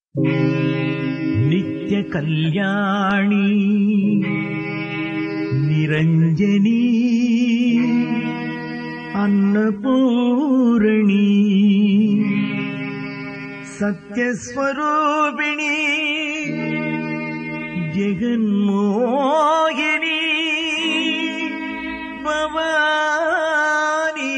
நித்ய கல்யாணி நிரஞ்சனி அன்னபூரணி சத்யஸ்வரூபிணி ஜெகன்மோகினி பவானி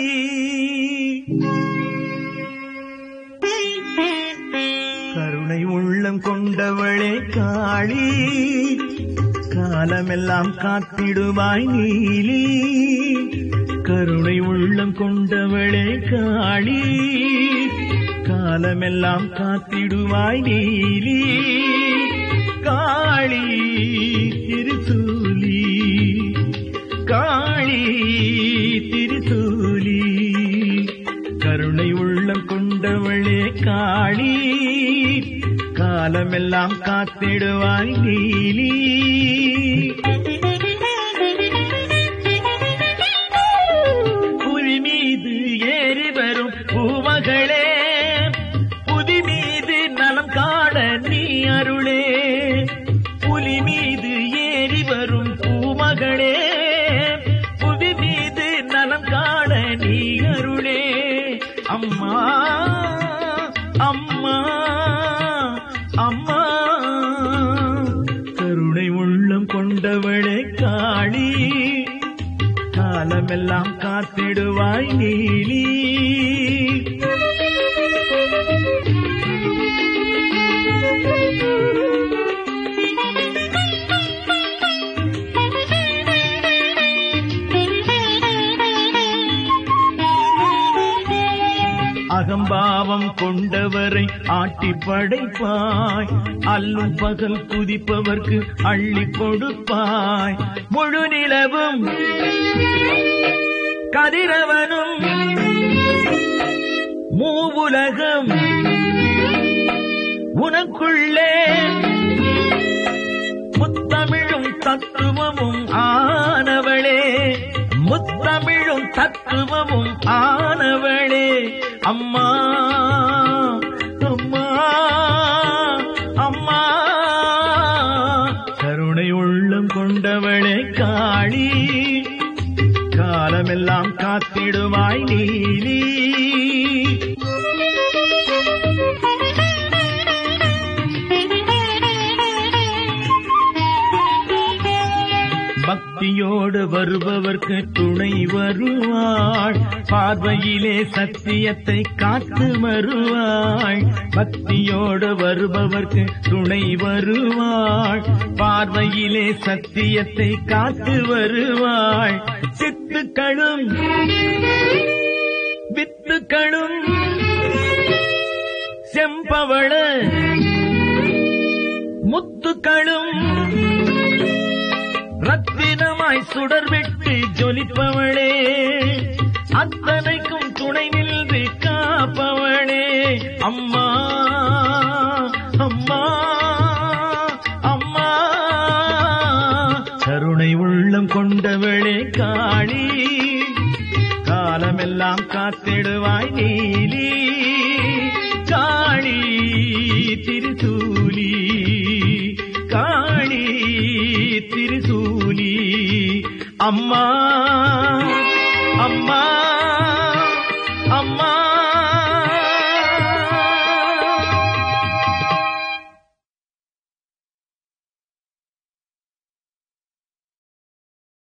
கருணை உள்ளம் கொண்டவளே காளி காலமெல்லாம் காத்திடுவாய் நீலி கருணை உள்ளம் கொண்டவளே காளி காலமெல்லாம் காத்திடுவாய் நீலி காளி திருசூலி காளி திருசூலி கருணை உள்ளம் கொண்டவளே காளி காலமெல்லாம் காத்திடுவாய் நீலி புவி மீது ஏறி வரும் பூமகளே புதி மீது நலம் காண நீ அருளே புலி மீது ஏறி வரும் பூமகளே புவி மீது நலம் காண நீ அருளே அம்மா அம்மா அம்மா கருணை உள்ளம் கொண்டவளே காளி காலமெல்லாம் காத்திடுவாய் நீலி அகம்பாவம் கொண்டவரை ஆட்டி படைப்பாய் அல்லும் பகல் குதிப்பவர்க்கு அள்ளி கொடுப்பாய் முழு நிலவும் கதிரவனும் மூவுலகம் உனக்குள்ளே முத்தமிழும் தத்துவமும் ஆனவளே முத்தமிழும் தத்துவமும் ஆனவளே அம்மா அம்மா அம்மா கருணை உள்ளம் கொண்டவளே காளி காலமெல்லாம் காத்திடுவாய் நீலி பக்தியோடு வருபவர்க்கு துணை வருவாள் பார்வையிலே சத்தியத்தை காத்து வருவாள் பக்தியோடு வருபவர்க்கு துணை வருவாள் பார்வையிலே சத்தியத்தை காத்து வருவாள் சித்துக்களும் வித்துக்களும் செம்பவள முத்துக்களும் ரத்தினமாய் சுடர்விட்டு ஜொலிப்பவளே அத்தனைக்கும் துணை நின்று காப்பவளே அம்மா அம்மா அம்மா கருணை உள்ளம் கொண்டவளே காளி காலமெல்லாம் காத்திடுவாய் நீலி காளி திருசூலி காளி திருசூலி அம்மா